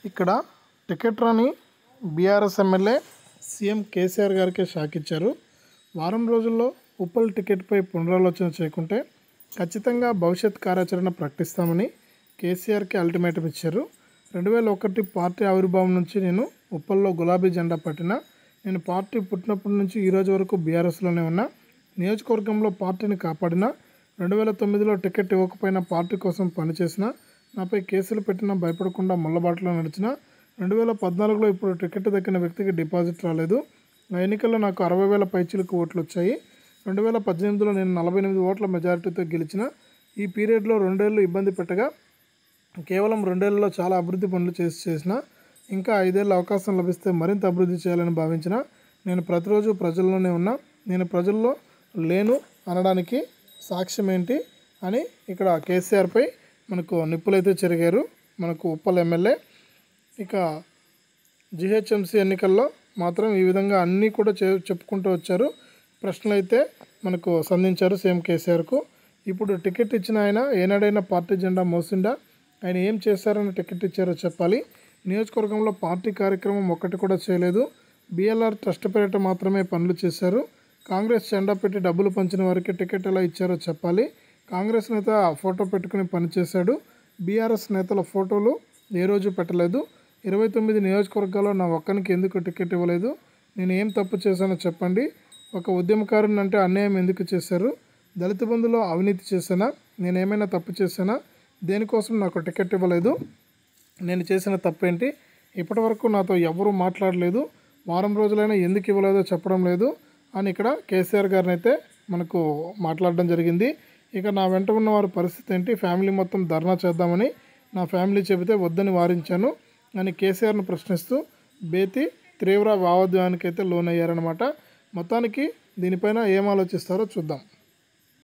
ఇక్కడ టికెట్ రాని BRS MLA CM KCR గారికి షాక్ ఇచ్చారు వారం రోజుల్లో ఉప్పల్ టికెట్పై పునరాలోచన చేయకుంటే ఖచ్చితంగా భవిష్యత్ కార్యాచరణ ప్రకటిస్తామని కేసీఆర్కి అల్టిమేటం ఇచ్చారు రెండు వేల ఒకటి పార్టీ ఆవిర్భావం నుంచి నేను ఉప్పల్లో గులాబీ జెండా పట్టిన నేను పార్టీ పుట్టినప్పటి నుంచి ఈ రోజు వరకు బీఆర్ఎస్లోనే ఉన్నా నియోజకవర్గంలో పార్టీని కాపాడిన రెండు వేల తొమ్మిదిలో టికెట్ ఇవ్వకపోయినా పార్టీ కోసం పనిచేసిన నాపై కేసులు పెట్టినా భయపడకుండా ముళ్ళబాటలో నడిచిన రెండు వేల పద్నాలుగులో ఇప్పుడు టికెట్ దక్కిన వ్యక్తికి డిపాజిట్ రాలేదు ఆ ఎన్నికల్లో నాకు అరవై వేల పైచీలకు ఓట్లు వచ్చాయి రెండు వేల పద్దెనిమిదిలో నేను నలభై ఎనిమిది ఓట్ల మెజారిటీతో గెలిచిన ఈ పీరియడ్లో రెండేళ్ళు ఇబ్బంది పెట్టగా కేవలం రెండేళ్లలో చాలా అభివృద్ధి పనులు చేసి చేసిన ఇంకా ఐదేళ్ళ అవకాశం లభిస్తే మరింత అభివృద్ధి చేయాలని భావించిన నేను ప్రతిరోజు ప్రజల్లోనే ఉన్నా నేను ప్రజల్లో లేను అనడానికి సాక్ష్యం ఏంటి అని ఇక్కడ కేసీఆర్పై మనకు నిప్పులైతే చెరిగారు మనకు ఉప్పల్ ఎమ్మెల్యే ఇక జిహెచ్ఎంసీ ఎన్నికల్లో మాత్రం ఈ విధంగా అన్నీ కూడా చే చెప్పుకుంటూ వచ్చారు ప్రశ్నలు అయితే మనకు సంధించారు సీఎం కేసీఆర్కు ఇప్పుడు టికెట్ ఇచ్చిన ఆయన ఏనాడైనా పార్టీ జెండా మోసిండా ఆయన ఏం చేశారని టికెట్ ఇచ్చారో చెప్పాలి నియోజకవర్గంలో పార్టీ కార్యక్రమం ఒక్కటి కూడా చేయలేదు బీఎల్ఆర్ ట్రస్ట్ పేరిట మాత్రమే పనులు చేశారు కాంగ్రెస్ జెండా పెట్టి డబ్బులు పంచిన వారికి టికెట్ ఎలా ఇచ్చారో చెప్పాలి కాంగ్రెస్ నేత ఫోటో పెట్టుకుని పనిచేశాడు బీఆర్ఎస్ నేతల ఫోటోలు ఏ రోజు పెట్టలేదు ఇరవై తొమ్మిది నియోజకవర్గాల్లో నా ఒక్కనికి ఎందుకు టికెట్ ఇవ్వలేదు నేను ఏం తప్పు చేశానో చెప్పండి ఒక ఉద్యమకారుని అంటే అన్యాయం ఎందుకు చేశారు దళిత బంధులో అవినీతి చేశానా నేను ఏమైనా తప్పు చేశానా దేనికోసం నాకు టికెట్ ఇవ్వలేదు నేను చేసిన తప్పేంటి ఇప్పటివరకు నాతో ఎవరూ మాట్లాడలేదు వారం రోజులైనా ఎందుకు ఇవ్వలేదో చెప్పడం లేదు అని ఇక్కడ కేసీఆర్ గారిని అయితే మనకు మాట్లాడడం జరిగింది ఇక నా వెంట ఉన్న వారి పరిస్థితి ఏంటి ఫ్యామిలీ మొత్తం ధర్నా చేద్దామని నా ఫ్యామిలీ చెబితే వద్దని వారించాను అని కేసీఆర్ను ప్రశ్నిస్తూ బేతి తీవ్ర భావోద్వేగానికి అయితే లోనయ్యారనమాట మొత్తానికి దీనిపైన ఏం ఆలోచిస్తారో చూద్దాం